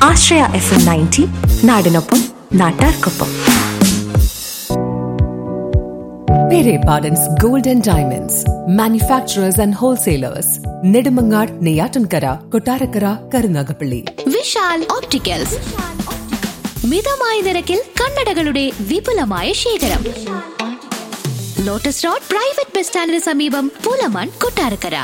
ആശ്രയ F M ninety നാടിനൊപ്പം നാട്ടാർക്കൊപ്പം Pere Pardon's Gold and Diamonds, manufacturers and wholesalers, Nedumangad, Neyatankara, Kotarakara, Karunagapalli. Vishal opticals മിതമായ നിരക്കിൽ കണ്ണടകളുടെ വിപുലമായ ശേഖരം ലോട്ടസ് റോഡ് പ്രൈവറ്റ് ബസ് സ്റ്റാൻഡിന് സമീപം പൂലമാൻ കൊട്ടാരക്കര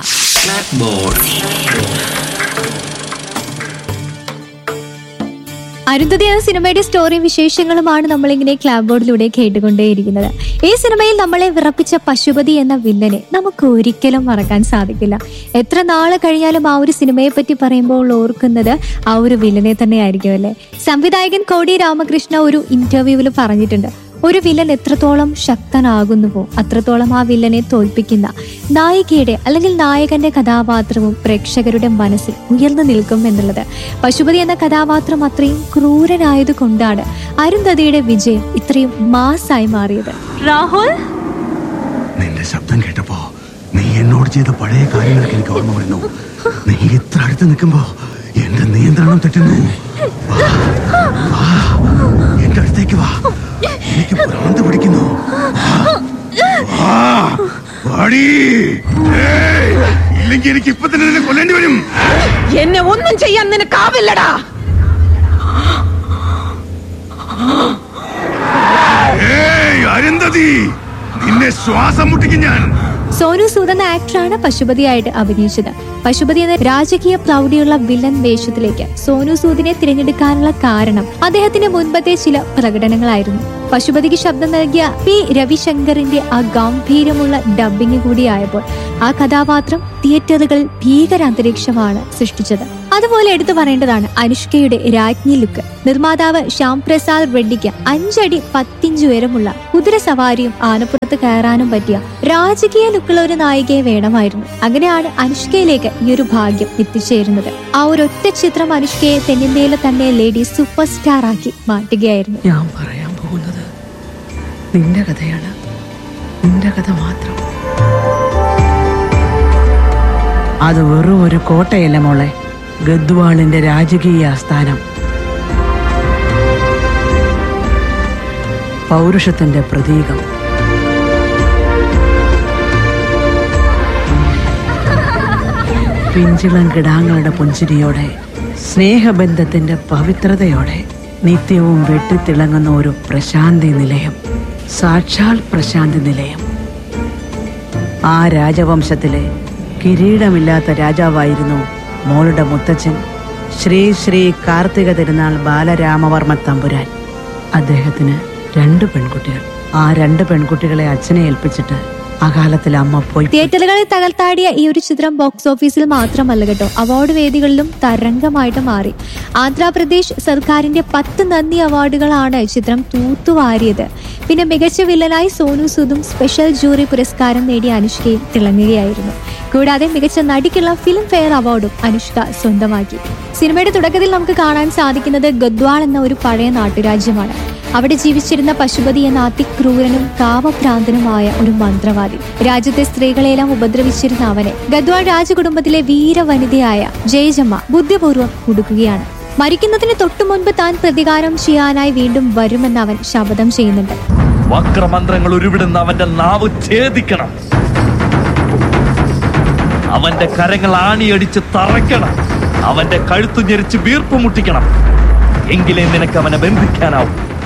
അരുന്ധതി എന്ന സിനിമയുടെ സ്റ്റോറിയും വിശേഷങ്ങളുമാണ് നമ്മളിങ്ങനെ ക്ലാബ് ബോർഡിലൂടെ കേട്ടുകൊണ്ടേയിരിക്കുന്നത് ഈ സിനിമയിൽ നമ്മളെ വിറപ്പിച്ച പശുപതി എന്ന വില്ലനെ നമുക്ക് ഒരിക്കലും മറക്കാൻ സാധിക്കില്ല എത്ര നാള് കഴിഞ്ഞാലും ആ ഒരു സിനിമയെ പറ്റി പറയുമ്പോൾ ഓർക്കുന്നത് ആ ഒരു വില്ലനെ തന്നെയായിരിക്കും അല്ലേ സംവിധായകൻ കോടി രാമകൃഷ്ണ ഒരു ഇന്റർവ്യൂവിൽ പറഞ്ഞിട്ടുണ്ട് ഒരു വില്ലൻ എത്രത്തോളം ശക്തനാകുന്നുവോ അത്രത്തോളം ആ വില്ലനെ തോൽപ്പിക്കുന്ന നായികയുടെ അല്ലെങ്കിൽ നായകന്റെ കഥാപാത്രവും പ്രേക്ഷകരുടെ മനസ്സിൽ ഉയർന്നു നിൽക്കും എന്നുള്ളത് പശുപതി എന്ന കഥാപാത്രം അത്രയും ക്രൂരനായത് കൊണ്ടാണ് അരുന്ധതിയുടെ വിജയം ഇത്രയും മാസായി മാറിയത് രാഹുൽ നിന്റെ ശബ്ദം കേട്ടപ്പോ നീ എന്നോട് ചെയ്ത പഴയ കാര്യങ്ങളൊക്കെ എനിക്ക് ഓർമ്മ വരുന്നു നീ ഇത്ര അടുത്ത് നിൽക്കുമ്പോ എന്റെ നിയന്ത്രണം തെറ്റുന്നു വാ, വാ, എന്റെ അടുത്തേക്ക് വാ എനിക്ക് ഭ്രാന്ത് പിടിക്കുന്നു വാ, വാ, വാടി. ഏയ്, ഇല്ലെങ്കിൽ എനിക്ക് ഇപ്പൊ തന്നെ നിന്നെ കൊല്ലേണ്ടി വരും എന്നെ ഒന്നും ചെയ്യാൻ നിനക്കാവില്ലടാ ഏയ് അരുന്ധതി നിന്നെ ശ്വാസം മുട്ടിക്കും ഞാൻ സോനു സൂദ് എന്ന ആക്ടറാണ് പശുപതിയായിട്ട് അഭിനയിച്ചത് പശുപതി എന്ന രാജകീയ പ്രൗഢിയുള്ള വില്ലൻ വേഷത്തിലേക്ക് സോനു സൂദിനെ തിരഞ്ഞെടുക്കാനുള്ള കാരണം അദ്ദേഹത്തിന്റെ മുൻപത്തെ ചില പ്രകടനങ്ങളായിരുന്നു പശുപതിക്ക് ശബ്ദം നൽകിയ പി രവിശങ്കറിന്റെ ആ ഗാംഭീര്യമുള്ള ഡബിംഗ് കൂടിയായപ്പോൾ ആ കഥാപാത്രം തിയേറ്ററുകളിൽ ഭീകരാന്തരീക്ഷമാണ് സൃഷ്ടിച്ചത് അതുപോലെ എടുത്തു പറയേണ്ടതാണ് അനുഷ്കയുടെ രാജ്ഞി ലുക്ക് നിർമ്മാതാവ് ശ്യാം പ്രസാദ് റെഡ്ഡിക്ക് അഞ്ചടി പത്തിഞ്ച് ഉയരമുള്ള കുതിര സവാരിയും ആനപ്പുറത്ത് കയറാനും പറ്റിയ രാജകീയ ലുക്കുള്ള ഒരു നായികയെ വേണമായിരുന്നു അങ്ങനെയാണ് അനുഷ്കയിലേക്ക് ഈ ഒരു ഭാഗ്യം എത്തിച്ചേരുന്നത് ആ ഒരു ഒറ്റ ചിത്രം അനുഷ്കയെ തെന്നിന്ത്യയിലെ തന്നെ ലേഡി സൂപ്പർ സ്റ്റാർ ആക്കി മാറ്റുകയായിരുന്നു ഞാൻ പറയാൻ പോകുന്നത് നിന്റെ കഥയാണ് നിന്റെ കഥ മാത്രം അത് വെറും ഒരു കോട്ടയല്ല മോളെ ഗദ്വാളിന്റെ രാജകീയ ആസ്ഥാനം പൗരുഷത്തിന്റെ പ്രതീകം പിഞ്ചിളം കിടാങ്ങളുടെ പുഞ്ചിരിയോടെ സ്നേഹബന്ധത്തിന്റെ പവിത്രതയോടെ നിത്യവും വെട്ടിത്തിളങ്ങുന്ന ഒരു പ്രശാന്തി നിലയം സാക്ഷാൽ പ്രശാന്തി നിലയം ആ രാജവംശത്തിലെ കിരീടമില്ലാത്ത രാജാവായിരുന്നു മോളുടെ മുത്തച്ഛൻ ശ്രീ ശ്രീ കാർത്തിക തിരുനാൾ ബാലരാമവർമ്മ തമ്പുരാൻ അദ്ദേഹത്തിന് രണ്ട് പെൺകുട്ടികൾ ആ രണ്ട് പെൺകുട്ടികളെ അച്ഛനെ ഏൽപ്പിച്ചിട്ട് അകാലത്തിൽ അമ്മ പോയി തിയേറ്ററുകളിൽ തകർത്താടിയ ഈ ഒരു ചിത്രം ബോക്സ് ഓഫീസിൽ മാത്രമല്ല കേട്ടോ അവാർഡ് വേദികളിലും തരംഗമായിട്ട് മാറി ആന്ധ്രാപ്രദേശ് സർക്കാരിന്റെ പത്ത് നന്ദി അവാർഡുകളാണ് ചിത്രം തൂത്തുവാരിയത് പിന്നെ മികച്ച വില്ലനായി സോനു സൂദും സ്പെഷ്യൽ ജൂറി പുരസ്കാരം നേടിയ അനുഷ്കയും തിളങ്ങുകയായിരുന്നു കൂടാതെ മികച്ച നടിക്കുള്ള ഫിലിം ഫെയർ അവാർഡും അനുഷ്ക സ്വന്തമാക്കി സിനിമയുടെ തുടക്കത്തിൽ നമുക്ക് കാണാൻ സാധിക്കുന്നത് ഗദ്വാൾ എന്ന ഒരു പഴയ നാട്ടുരാജ്യമാണ് അവിടെ ജീവിച്ചിരുന്ന പശുപതി എന്ന അതിക്രൂരനും കാമഭ്രാന്തനുമായ ഒരു മന്ത്രവാദി രാജ്യത്തെ സ്ത്രീകളെല്ലാം ഉപദ്രവിച്ചിരുന്ന അവനെ ഗദ്വാൾ രാജകുടുംബത്തിലെ വീരവനിതയായ ജയജമ്മ ബുദ്ധിപൂർവ്വം കുടുക്കുകയാണ് മരിക്കുന്നതിന് തൊട്ടു മുൻപ് താൻ പ്രതികാരം ചെയ്യാനായി വീണ്ടും വരുമെന്ന് അവൻ ശപഥം ചെയ്യുന്നുണ്ട് വക്രമന്ത്രങ്ങൾ ഉരുവിടുന്ന അവന്റെ നാവ് ഛേദിക്കണം അവന്റെ കരങ്ങൾ ആണിയടിച്ച് തറയ്ക്കണം അവന്റെ കഴുത്തു ഞെരിച്ച് വീർപ്പ് മുട്ടിക്കണം എങ്കിലേ നിനക്ക് അവനെ ബന്ധിക്കാനാവും